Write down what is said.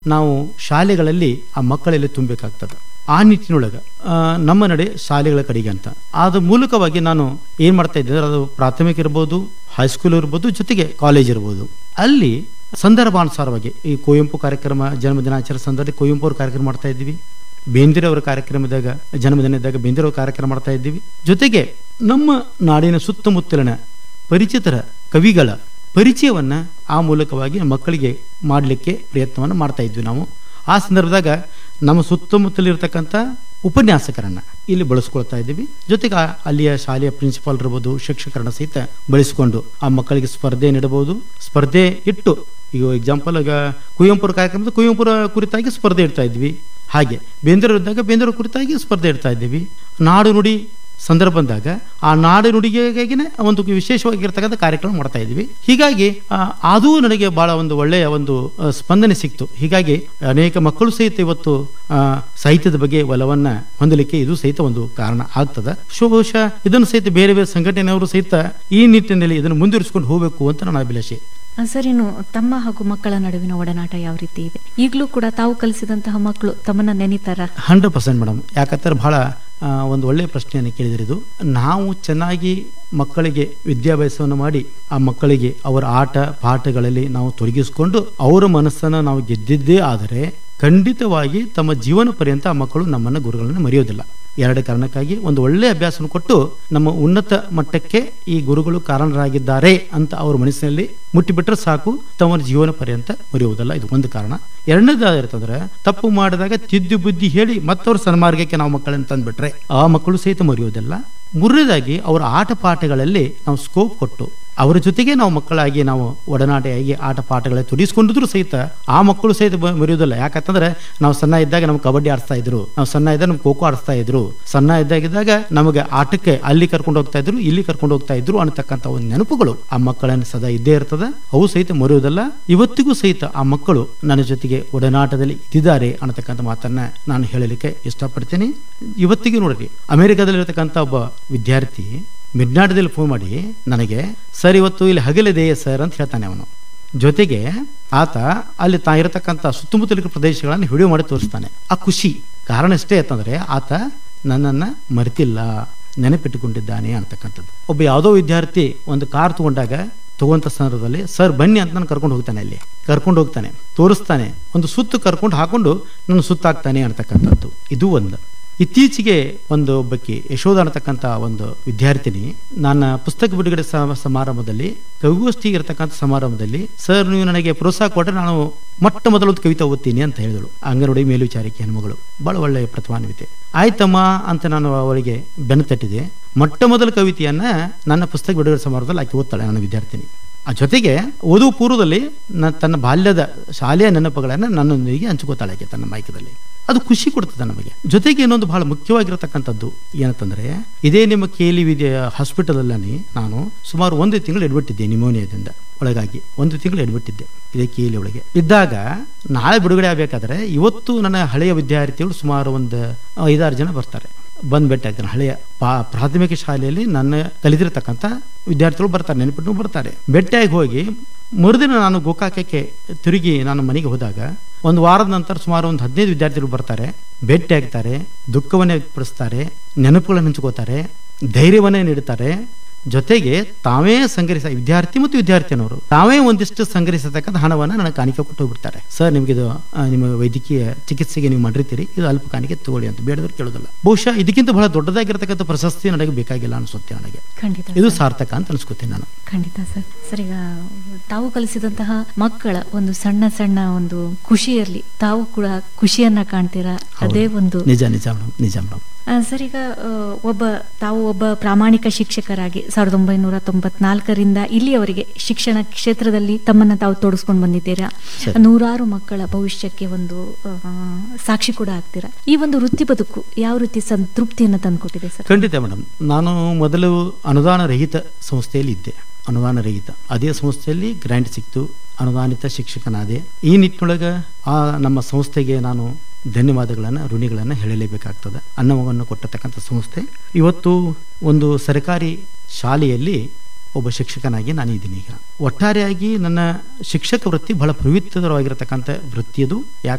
ನಾವು ಶಾಲೆಗಳಲ್ಲಿ ಆ ಮಕ್ಕಳಲ್ಲಿ ತುಂಬಬೇಕಾಗ್ತದೆ ಆ ನಿಟ್ಟಿನೊಳಗೆ ಆ, ನಮ್ಮ ನಡೆ ಶಾಲೆಗಳ ಕಡೆಗೆ ಅಂತ ಅದ್ರ ಮೂಲಕವಾಗಿ ನಾನು ಏನು ಮಾಡ್ತಾ ಇದ್ದೆ ಅಂದ್ರೆ ಅದು ಪ್ರಾಥಮಿಕ ಇರ್ಬೋದು ಹೈಸ್ಕೂಲ್ ಇರ್ಬೋದು ಜೊತೆಗೆ ಕಾಲೇಜ್ ಇರ್ಬೋದು ಅಲ್ಲಿ ಸಂದರ್ಭಾನುಸಾರವಾಗಿ ಈ ಕುವೆಂಪು ಕಾರ್ಯಕ್ರಮ ಜನ್ಮದಿನಾಚರಣೆ ಸಂದರ್ಭದಲ್ಲಿ ಕುವೆಂಪು ಅವ್ರ ಕಾರ್ಯಕ್ರಮ ಮಾಡ್ತಾ ಇದ್ದೀವಿ ಬೇಂದ್ರೆ ಅವರ ಕಾರ್ಯಕ್ರಮದಾಗ ಜನ್ಮದಿನದಾಗ ಬೇಂದ್ರೆ ಅವ್ರ ಕಾರ್ಯಕ್ರಮ ಮಾಡ್ತಾ ಇದ್ದೀವಿ ಜೊತೆಗೆ ನಮ್ಮ ನಾಡಿನ ಸುತ್ತಮುತ್ತಲಿನ ಪರಿಚಿತರ ಕವಿಗಳ ಪರಿಚಯವನ್ನ ಆ ಮೂಲಕವಾಗಿ ಮಕ್ಕಳಿಗೆ ಮಾಡಲಿಕ್ಕೆ ಪ್ರಯತ್ನವನ್ನು ಮಾಡ್ತಾ ಇದ್ವಿ ನಾವು ಆ ಸಂದರ್ಭದಾಗ ನಮ್ಮ ಸುತ್ತಮುತ್ತಲಿರ್ತಕ್ಕಂಥ ಉಪನ್ಯಾಸಕರನ್ನ ಇಲ್ಲಿ ಬಳಸ್ಕೊಳ್ತಾ ಇದ್ದೀವಿ ಜೊತೆಗೆ ಆ- ಅಲ್ಲಿಯ ಶಾಲೆಯ ಪ್ರಿನ್ಸಿಪಾಲ್ ಇರ್ಬೋದು ಶಿಕ್ಷಕರನ್ನ ಸಹಿತ ಬಳಸಿಕೊಂಡು ಆ ಮಕ್ಕಳಿಗೆ ಸ್ಪರ್ಧೆ ನೀಡಬಹುದು ಸ್ಪರ್ಧೆ ಇಟ್ಟು ಈಗ ಎಕ್ಸಾಂಪಲ್ ಈಗ ಕುವೆಂಪುರ ಕಾರ್ಯಕ್ರಮದ ಕುವೆಂಪುರ ಕುರಿತಾಗಿ ಸ್ಪರ್ಧೆ ಇಡ್ತಾ ಇದ್ವಿ ಹಾಗೆ ಬೇಂದ್ರ ಇದ್ದಾಗ ಬೇಂದ್ರ ಕುರಿತಾಗಿ ಸ್ಪರ್ಧೆ ಇಡ್ತಾ ಇದ್ದೀವಿ ನಾಡು ನುಡಿ ಸಂದರ್ಭ ಬಂದಾಗ ಆ ನಾಡು ನುಡಿಗೆಗಿನ ಒಂದು ವಿಶೇಷವಾಗಿರ್ತಕ್ಕಂಥ ಕಾರ್ಯಕ್ರಮ ಮಾಡ್ತಾ ಇದ್ವಿ ಹೀಗಾಗಿ ಆ, ಅದು ನನಗೆ ಬಹಳ ಒಂದು ಒಳ್ಳೆಯ ಒಂದು ಆ, ಸ್ಪಂದನೆ ಸಿಕ್ತು ಹೀಗಾಗಿ ಅನೇಕ ಮಕ್ಕಳು ಸಹಿತ ಇವತ್ತು ಆ, ಸಾಹಿತ್ಯದ ಬಗ್ಗೆ ಒಲವನ್ನ ಹೊಂದಲಿಕ್ಕೆ ಇದು ಸಹಿತ ಒಂದು ಕಾರಣ ಆಗ್ತದೆ ಬಹುಶಃ ಇದನ್ನು ಸಹಿತ ಬೇರೆ ಬೇರೆ ಸಂಘಟನೆಯವರು ಸಹಿತ ಈ ನಿಟ್ಟಿನಲ್ಲಿ ಇದನ್ನು ಮುಂದುವರಿಸಿಕೊಂಡು ಹೋಗಬೇಕು ಅಂತ ನನ್ನ ಅಭಿಲಾಷೆ ಆ, ಸರ್ ಇನ್ನು ತಮ್ಮ ಹಾಗೂ ಮಕ್ಕಳ ನಡುವಿನ ಒಡನಾಟ ಯಾವ ರೀತಿ ಇದೆ ಈಗಲೂ ಕೂಡ ತಾವು ಕಲಿಸಿದಂತಹ ಮಕ್ಕಳು ತಮ್ಮನ್ನ ನೆನಿತಾರ ಹಂಡ್ರೆಡ್ ಪರ್ಸೆಂಟ್ ಮೇಡಮ್ ಯಾಕಂದ್ರೆ ಬಹಳ ಆ, ಒಂದು ಒಳ್ಳೆಯ ಪ್ರಶ್ನೆಯನ್ನು ಕೇಳಿದ್ರೆ ಇದು ನಾವು ಚೆನ್ನಾಗಿ ಮಕ್ಕಳಿಗೆ ವಿದ್ಯಾಭ್ಯಾಸವನ್ನು ಮಾಡಿ ಆ ಮಕ್ಕಳಿಗೆ ಅವರ ಆಟ ಪಾಠಗಳಲ್ಲಿ ನಾವು ತೊಡಗಿಸಿಕೊಂಡು ಅವರ ಮನಸ್ಸನ್ನು ನಾವು ಗೆದ್ದಿದ್ದೇ ಆದರೆ ಖಂಡಿತವಾಗಿ ತಮ್ಮ ಜೀವನ ಪರ್ಯಂತ ಆ ಮಕ್ಕಳು ನಮ್ಮನ್ನು ಗುರುಗಳನ್ನು ಮರೆಯೋದಿಲ್ಲ ಎರಡು ಕಾರಣಕ್ಕಾಗಿ ಒಂದು ಒಳ್ಳೆಯ ಅಭ್ಯಾಸವನ್ನು ಕೊಟ್ಟು ನಮ್ಮ ಉನ್ನತ ಮಟ್ಟಕ್ಕೆ ಈ ಗುರುಗಳು ಕಾರಣರಾಗಿದ್ದಾರೆ ಅಂತ ಅವ್ರ ಮನಸ್ಸಿನಲ್ಲಿ ಮುಟ್ಟಿಬಿಟ್ರೆ ಸಾಕು ತಮ್ಮ ಜೀವನ ಪರ್ಯಂತ ಮರೆಯುವುದಲ್ಲ ಇದು ಒಂದು ಕಾರಣ ಎರಡನೇದಾಗಿರ್ತಂದ್ರೆ ತಪ್ಪು ಮಾಡಿದಾಗ ತಿದ್ದು ಬುದ್ಧಿ ಹೇಳಿ ಮತ್ತವ್ರ ಸನ್ಮಾರ್ಗಕ್ಕೆ ನಾವು ಮಕ್ಕಳನ್ನು ತಂದ್ಬಿಟ್ರೆ ಆ ಮಕ್ಕಳು ಸಹಿತ ಮರೆಯುವುದಿಲ್ಲ ಮೂರನೇದಾಗಿ ಅವರ ಆಟ ಪಾಠಗಳಲ್ಲಿ ನಾವು ಸ್ಕೋಪ್ ಕೊಟ್ಟು ಅವರ ಜೊತೆಗೆ ನಾವು ಮಕ್ಕಳಾಗಿ ನಾವು ಒಡನಾಟಿಯಾಗಿ ಆಟ ಪಾಠಗಳಲ್ಲಿ ತೊಡಗಿಸ್ಕೊಂಡಿದ್ರು ಸಹಿತ ಆ ಮಕ್ಕಳು ಸಹಿತ ಬ- ಮರೆಯೋದಿಲ್ಲ ಯಾಕಂತಂದ್ರೆ ನಾವು ಸಣ್ಣ ಇದ್ದಾಗ ನಮ್ಗೆ ಕಬಡ್ಡಿ ಆಡಿಸ್ತಾ ಇದ್ರು ನಾವು ಸಣ್ಣ ಇದ್ದಾಗ ನಮ್ಗೆ ಖೋ ಖೋ ಆಡಿಸ್ತಾ ಇದ್ರು ಸಣ್ಣ ಇದ್ದಾಗಿದ್ದಾಗ ನಮಗೆ ಆಟಕ್ಕೆ ಅಲ್ಲಿ ಕರ್ಕೊಂಡು ಹೋಗ್ತಾ ಇದ್ರು ಇಲ್ಲಿ ಕರ್ಕೊಂಡು ಹೋಗ್ತಾ ಇದ್ರು ಅನ್ನತಕ್ಕಂಥ ಒಂದು ನೆನಪುಗಳು ಆ ಮಕ್ಕಳನ್ನು ಸದಾ ಇದ್ದೇ ಇರ್ತದೆ ಅವು ಸಹಿತ ಮರೆಯೋದಲ್ಲ ಇವತ್ತಿಗೂ ಸಹಿತ ಆ ಮಕ್ಕಳು ನನ್ನ ಜೊತೆಗೆ ಒಡನಾಟದಲ್ಲಿ ಇದ್ದಿದ್ದಾರೆ ಅನ್ನತಕ್ಕಂಥ ಮಾತನ್ನ ನಾನು ಹೇಳಲಿಕ್ಕೆ ಇಷ್ಟಪಡ್ತೀನಿ ಇವತ್ತಿಗೂ ನೋಡ್ರಿ ಅಮೆರಿಕದಲ್ಲಿರ್ತಕ್ಕಂಥ ಒಬ್ಬ ವಿದ್ಯಾರ್ಥಿ ಮಿಡ್ನಾಟದಲ್ಲಿ ಫೋನ್ ಮಾಡಿ ನನಗೆ ಸರ್ ಇವತ್ತು ಇಲ್ಲಿ ಹಗಲಿದೆಯೇ ಸರ್ ಅಂತ ಹೇಳ್ತಾನೆ ಅವನು ಜೊತೆಗೆ ಆತ ಅಲ್ಲಿ ತಾ ಇರತಕ್ಕಂಥ ಸುತ್ತಮುತ್ತಲಿನ ಪ್ರದೇಶಗಳನ್ನು ವಿಡಿಯೋ ಮಾಡಿ ತೋರಿಸ್ತಾನೆ ಆ ಖುಷಿ ಕಾರಣ ಇಷ್ಟೇ ಅಂತಂದ್ರೆ ಆತ ನನ್ನನ್ನು ಮರೆತಿಲ್ಲ ನೆನಪಿಟ್ಟುಕೊಂಡಿದ್ದಾನೆ ಅಂತಕ್ಕಂಥದ್ದು ಒಬ್ಬ ಯಾವುದೋ ವಿದ್ಯಾರ್ಥಿ ಒಂದು ಕಾರ್ ತಗೊಂಡಾಗ ತಗೊಂತ ಸಂದರ್ಭದಲ್ಲಿ ಸರ್ ಬನ್ನಿ ಅಂತ ನಾನು ಕರ್ಕೊಂಡು ಹೋಗ್ತಾನೆ ಅಲ್ಲಿ ಕರ್ಕೊಂಡು ಹೋಗ್ತಾನೆ ತೋರಿಸ್ತಾನೆ ಒಂದು ಸುತ್ತು ಕರ್ಕೊಂಡು ಹಾಕೊಂಡು ನನ್ನ ಸುತ್ತಾಕ್ತಾನೆ ಅಂತಕ್ಕಂಥದ್ದು ಇದು ಒಂದು ಇತ್ತೀಚೆಗೆ ಒಂದು ಒಬ್ಬಕ್ಕೆ ಯಶೋಧ ಅನ್ನತಕ್ಕಂಥ ಒಂದು ವಿದ್ಯಾರ್ಥಿನಿ ನನ್ನ ಪುಸ್ತಕ ಬಿಡುಗಡೆ ಸ- ಸಮಾರಂಭದಲ್ಲಿ ಕವಿಗೋಷ್ಠಿ ಇರತಕ್ಕಂಥ ಸಮಾರಂಭದಲ್ಲಿ ಸರ್ ನೀವು ನನಗೆ ಪ್ರೋತ್ಸಾಹ ಕೊಟ್ಟರೆ ನಾನು ಮೊಟ್ಟ ಮೊದಲು ಒಂದು ಕವಿತೆ ಓದ್ತೀನಿ ಅಂತ ಹೇಳಿದಳು ಅಂಗನವಾಡಿ ಮೇಲ್ವಿಚಾರಿಕೆ ಹೆಣ್ಮಗಳು ಬಹಳ ಒಳ್ಳೆಯ ಪ್ರತಿಭಾನ್ವಿತೆ ಆಯ್ತಮ್ಮ ಅಂತ ನಾನು ಅವಳಿಗೆ ಬೆನ್ನು ತಟ್ಟಿದೆ ಮೊಟ್ಟ ಮೊದಲ ಕವಿತೆಯನ್ನ ನನ್ನ ಪುಸ್ತಕ ಬಿಡುಗಡೆ ಸಮಾರಂಭದಲ್ಲಿ ಆಕೆ ಓದ್ತಾಳೆ ನನ್ನ ವಿದ್ಯಾರ್ಥಿನಿ ಆ ಜೊತೆಗೆ ಓದುವ ಪೂರ್ವದಲ್ಲಿ ನ- ತನ್ನ ಬಾಲ್ಯದ ಶಾಲೆಯ ನೆನಪುಗಳನ್ನು ನನ್ನೊಂದಿಗೆ ಹಂಚ್ಕೋತಾಳೆ ಆಕೆ ತನ್ನ ಮೈಕದಲ್ಲಿ ಅದು ಖುಷಿ ಕೊಡ್ತದೆ ನಮಗೆ ಜೊತೆಗೆ ಇನ್ನೊಂದು ಬಹಳ ಮುಖ್ಯವಾಗಿರತಕ್ಕಂಥದ್ದು ಏನಂತಂದ್ರೆ ಇದೇ ನಿಮ್ಮ ಕೇಲಿ ವಿದ್ಯೆ ಹಾಸ್ಪಿಟಲಲ್ಲಿ ನಾನು ಸುಮಾರು ಒಂದು ತಿಂಗಳು ಎಡ್ಬಿಟ್ಟಿದ್ದೆ ನಿಮೋನಿಯಾದಿಂದ ಒಳಗಾಗಿ ಒಂದು ತಿಂಗಳು ಎಡ್ಬಿಟ್ಟಿದ್ದೆ ಇದೇ ಕೇಲಿ ಒಳಗೆ ಇದ್ದಾಗ ನಾಳೆ ಬಿಡುಗಡೆ ಆಗಬೇಕಾದ್ರೆ ಇವತ್ತು ನನ್ನ ಹಳೆಯ ವಿದ್ಯಾರ್ಥಿಗಳು ಸುಮಾರು ಒಂದು ಐದಾರು ಜನ ಬರ್ತಾರೆ ಬಂದು ಭೇಟಿ ಆಗ್ತಾನೆ ಹಳೆಯ ಪಾ ಪ್ರಾಥಮಿಕ ಶಾಲೆಯಲ್ಲಿ ನನ್ನ ಕಲಿತಿರ್ತಕ್ಕಂಥ ವಿದ್ಯಾರ್ಥಿಗಳು ಬರ್ತಾರೆ ನೆನಪಿಟ್ಟು ಬರ್ತಾರೆ ಭೇಟಿಯಾಗಿ ಹೋಗಿ ಮರುದಿನ ನಾನು ಗೋಕಾಕಕ್ಕೆ ತಿರುಗಿ ನಾನು ಮನೆಗೆ ಹೋದಾಗ ಒಂದು ವಾರದ ನಂತರ ಸುಮಾರು ಒಂದು ಹದಿನೈದು ವಿದ್ಯಾರ್ಥಿಗಳು ಬರ್ತಾರೆ ಭೇಟಿ ಆಗ್ತಾರೆ ದುಃಖವನ್ನೇ ವ್ಯಕ್ತಪಡಿಸ್ತಾರೆ ನೆನಪುಗಳನ್ನು ಹಂಚ್ಕೋತಾರೆ ಧೈರ್ಯವನ್ನೇ ನೀಡುತ್ತಾರೆ ಜೊತೆಗೆ ತಾವೇ ಸಂಗ್ರಹಿಸ ವಿದ್ಯಾರ್ಥಿ ಮತ್ತು ವಿದ್ಯಾರ್ಥಿನವರು ತಾವೇ ಒಂದಿಷ್ಟು ಸಂಗ್ರಹಿಸತಕ್ಕಂಥ ಹಣವನ್ನು ನನಗೆ ಕಾಣಿಕೆ ಕೊಟ್ಟು ಹೋಗ್ಬಿಡ್ತಾರೆ ಸರ್ ನಿಮಗೆ ಇದು ಆ, ನಿಮ್ಮ ವೈದ್ಯಕೀಯ ಚಿಕಿತ್ಸೆಗೆ ನೀವು ಮಾಡಿರ್ತೀರಿ ಇದು ಅಲ್ಪ ಕಾಣಿಕೆ ತಗೊಳ್ಳಿ ಅಂತ ಬೇಡದವ್ರು ಕೇಳೋದಿಲ್ಲ ಬಹುಶಃ ಇದಕ್ಕಿಂತ ಬಹಳ ದೊಡ್ಡದಾಗಿರ್ತಕ್ಕಂಥ ಪ್ರಶಸ್ತಿ ನನಗೆ ಬೇಕಾಗಿಲ್ಲ ಅನಿಸುತ್ತೆ ನನಗೆ ಖಂಡಿತ ಇದು ಸರ್. ಸಾರ್ಥಕ ಅಂತ ಅನ್ಸ್ಕೊತೀನಿ ನಾನು ಖಂಡಿತ ಸರ್ ಸರ್ ಈಗ ತಾವು ಕಲಿಸಿದಂತಹ ಮಕ್ಕಳ ಒಂದು ಸಣ್ಣ ಸಣ್ಣ ಒಂದು ಖುಷಿಯಲ್ಲಿ ತಾವು ಕೂಡ ಖುಷಿಯನ್ನ ಕಾಣ್ತೀರಾ ಅದೇ ಒಂದು ನಿಜ ನಿಜ ಮೇಡಮ್ ನಿಜ ಮೇಡಮ್ ಆ, ಸರ್ ಈಗ ಆ, ಒಬ್ಬ ತಾವು ಒಬ್ಬ ಪ್ರಾಮಾಣಿಕ ಶಿಕ್ಷಕರಾಗಿ ಸಾವಿರದ ಒಂಬೈನೂರ ತೊಂಬತ್ನಾಲ್ಕರಿಂದ ಇಲ್ಲಿಯವರೆಗೆ ಶಿಕ್ಷಣ ಕ್ಷೇತ್ರದಲ್ಲಿ ತಮ್ಮನ್ನ ತಾವು ತೊಡಗಿಸ್ಕೊಂಡು ಬಂದಿದ್ದೀರಾ ಸರಿ. ನೂರಾರು ಮಕ್ಕಳ ಭವಿಷ್ಯಕ್ಕೆ ಒಂದು ಆ, ಸಾಕ್ಷಿ ಕೂಡ ಆಗ್ತೀರಾ ಈ ಒಂದು ವೃತ್ತಿ ಬದುಕು ಯಾವ ರೀತಿ ಸಂತೃಪ್ತಿಯನ್ನು ತಂದುಕೊಟ್ಟಿದೆ ಸರ್ ಖಂಡಿತ ಮೇಡಮ್ ನಾನು ಮೊದಲು ಅನುದಾನ ರಹಿತ ಸಂಸ್ಥೆಯಲ್ಲಿ ಇದ್ದೆ ಅನುದಾನ ರಹಿತ ಅದೇ ಸಂಸ್ಥೆಯಲ್ಲಿ ಗ್ರ್ಯಾಂಟ್ ಸಿಕ್ತು ಅನುದಾನಿತ ಶಿಕ್ಷಕನಾದೆ ಈ ನಿಟ್ಟಿನೊಳಗೆ ಆ ನಮ್ಮ ಸಂಸ್ಥೆಗೆ ನಾನು ಧನ್ಯವಾದಗಳನ್ನು ಋಣಿಗಳನ್ನು ಹೇಳಲೇಬೇಕಾಗ್ತದೆ ಅನ್ನವನ್ನು ಕೊಟ್ಟತಕ್ಕಂಥ ಸಂಸ್ಥೆ ಇವತ್ತು ಒಂದು ಸರ್ಕಾರಿ ಶಾಲೆಯಲ್ಲಿ ಒಬ್ಬ ಶಿಕ್ಷಕನಾಗಿ ನಾನು ಇದ್ದೀನಿ ಈಗ ಒಟ್ಟಾರೆಯಾಗಿ ನನ್ನ ಶಿಕ್ಷಕ ವೃತ್ತಿ ಬಹಳ ಪವಿತ್ರವಾಗಿರತಕ್ಕಂಥ ವೃತ್ತಿ ಅದು ಯಾಕೆ